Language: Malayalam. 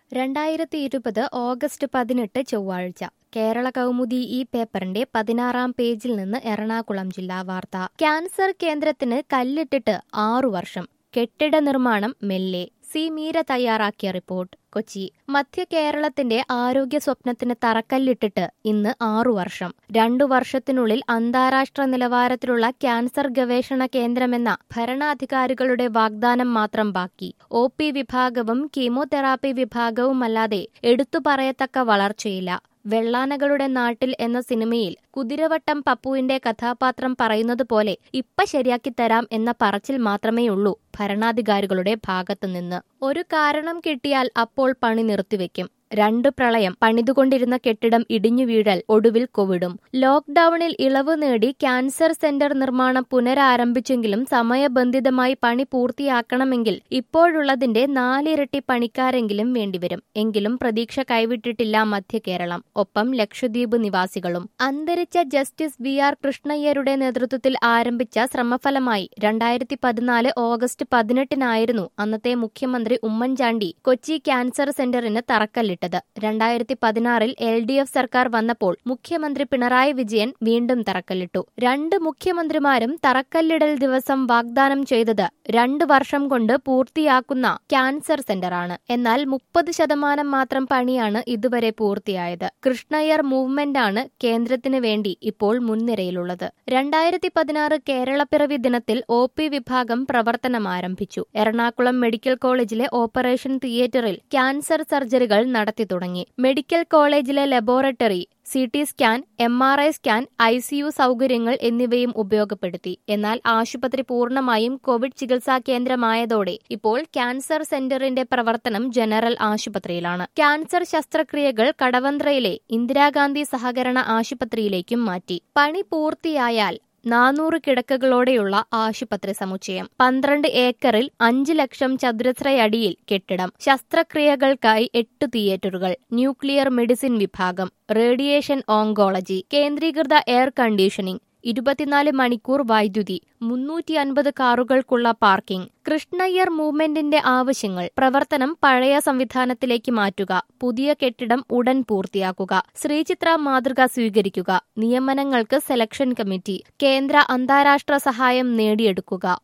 രണ്ടായിരത്തി ഇരുപത് ഓഗസ്റ്റ് പതിനെട്ട് ചൊവ്വാഴ്ച കേരള കൗമുദി ഈ പേപ്പറിന്റെ പതിനാറാം പേജിൽ നിന്ന് എറണാകുളം ജില്ലാ വാർത്ത ക്യാൻസർ കേന്ദ്രത്തിന് കല്ലിട്ടിട്ട് ആറു വർഷം കെട്ടിട നിർമ്മാണം മെല്ലെ സി മീര തയ്യാറാക്കിയ റിപ്പോർട്ട് കൊച്ചി മധ്യ കേരളത്തിന്റെ ആരോഗ്യ സ്വപ്നത്തിന് തറക്കല്ലിട്ടിട്ട് ഇന്ന് ആറു വർഷം രണ്ടു വർഷത്തിനുള്ളിൽ അന്താരാഷ്ട്ര നിലവാരത്തിലുള്ള ക്യാൻസർ ഗവേഷണ കേന്ദ്രമെന്ന ഭരണാധികാരികളുടെ വാഗ്ദാനം മാത്രം ബാക്കി ഒ പി വിഭാഗവും കീമോതെറാപ്പി വിഭാഗവുമല്ലാതെ എടുത്തു പറയത്തക്ക വളർച്ചയില്ല വെള്ളാനകളുടെ നാട്ടിൽ എന്ന സിനിമയിൽ കുതിരവട്ടം പപ്പുവിന്റെ കഥാപാത്രം പറയുന്നത് പോലെ ഇപ്പ ശരിയാക്കി തരാം എന്ന പറച്ചിൽ മാത്രമേയുള്ളൂ ഭരണാധികാരികളുടെ ഭാഗത്തുനിന്ന് ഒരു കാരണം കിട്ടിയാൽ അപ്പോൾ പണി നിർത്തിവെക്കും രണ്ട് പ്രളയം പണിതുകൊണ്ടിരുന്ന കെട്ടിടം ഇടിഞ്ഞു വീഴൽ ഒടുവിൽ കോവിഡും ലോക്ഡൌണിൽ ഇളവ് നേടി ക്യാൻസർ സെന്റർ നിർമ്മാണം പുനരാരംഭിച്ചെങ്കിലും സമയബന്ധിതമായി പണി പൂർത്തിയാക്കണമെങ്കിൽ ഇപ്പോഴുള്ളതിന്റെ നാലിരട്ടി പണിക്കാരെങ്കിലും വേണ്ടിവരും എങ്കിലും പ്രതീക്ഷ കൈവിട്ടിട്ടില്ല മധ്യ കേരളം ഒപ്പം ലക്ഷദ്വീപ് നിവാസികളും അന്തരിച്ച ജസ്റ്റിസ് വി ആർ കൃഷ്ണയ്യരുടെ നേതൃത്വത്തിൽ ആരംഭിച്ച ശ്രമഫലമായി രണ്ടായിരത്തി പതിനാല് ഓഗസ്റ്റ് പതിനെട്ടിനായിരുന്നു അന്നത്തെ മുഖ്യമന്ത്രി ഉമ്മൻചാണ്ടി കൊച്ചി ക്യാൻസർ സെന്ററിന് തറക്കല്ലിട്ടത് രണ്ടായിരത്തി പതിനാറിൽ എൽ ഡി എഫ് സർക്കാർ വന്നപ്പോൾ മുഖ്യമന്ത്രി പിണറായി വിജയൻ വീണ്ടും തറക്കല്ലിട്ടു രണ്ട് മുഖ്യമന്ത്രിമാരും തറക്കല്ലിടൽ ദിവസം വാഗ്ദാനം ചെയ്തത് രണ്ട് വർഷം കൊണ്ട് പൂർത്തിയാക്കുന്ന ക്യാൻസർ സെന്ററാണ് എന്നാൽ മുപ്പത് ശതമാനം മാത്രം പണിയാണ് ഇതുവരെ പൂർത്തിയായത് കൃഷ്ണയ്യർ മൂവ്മെന്റാണ് കേന്ദ്രത്തിന് വേണ്ടി ഇപ്പോൾ മുൻനിരയിലുള്ളത് രണ്ടായിരത്തി പതിനാറ് കേരളപ്പിറവി ദിനത്തിൽ ഒ പി വിഭാഗം പ്രവർത്തനം ആരംഭിച്ചു എറണാകുളം മെഡിക്കൽ കോളേജിലെ ഓപ്പറേഷൻ തിയേറ്ററിൽ ക്യാൻസർ സർജറികൾ നടത്തി തുടങ്ങി മെഡിക്കൽ കോളേജിലെ laboratory C T scan M R I scan I C U സൗകര്യങ്ങൾ എന്നിവയും ഉപയോഗപ്പെടുത്തി എന്നാൽ ആശുപത്രി പൂർണ്ണമായും കോവിഡ് ചികിത്സാ കേന്ദ്രമായതോടെ ഇപ്പോൾ ക്യാൻസർ സെന്ററിന്റെ പ്രവർത്തനം ജനറൽ ആശുപത്രിയിലാണ് ക്യാൻസർ ശസ്ത്രക്രിയകൾ കടവന്ത്രയിലെ ഇന്ദിരാഗാന്ധി സഹകരണ ആശുപത്രിയിലേക്കും മാറ്റി പണി പൂർത്തിയായാൽ നാനൂറ് കിടക്കകളോടെയുള്ള ആശുപത്രി സമുച്ചയം പന്ത്രണ്ട് ഏക്കറിൽ അഞ്ച് ലക്ഷം ചതുരശ്രയടിയിൽ കെട്ടിടം ശസ്ത്രക്രിയകൾക്കായി എട്ട് തിയേറ്ററുകൾ ന്യൂക്ലിയർ മെഡിസിൻ വിഭാഗം റേഡിയേഷൻ ഓങ്കോളജി കേന്ദ്രീകൃത എയർ കണ്ടീഷനിംഗ് ഇരുപത്തിനാല് മണിക്കൂർ വൈദ്യുതി മുന്നൂറ്റി അൻപത് കാറുകൾക്കുള്ള പാർക്കിംഗ് കൃഷ്ണയ്യർ മൂവ്മെന്റിന്റെ ആവശ്യങ്ങൾ പ്രവർത്തനം പഴയ സംവിധാനത്തിലേക്ക് മാറ്റുക പുതിയ കെട്ടിടം ഉടൻ പൂർത്തിയാക്കുക ശ്രീചിത്ര മാതൃക സ്വീകരിക്കുക നിയമനങ്ങൾക്ക് സെലക്ഷൻ കമ്മിറ്റി കേന്ദ്ര അന്താരാഷ്ട്ര സഹായം നേടിയെടുക്കുക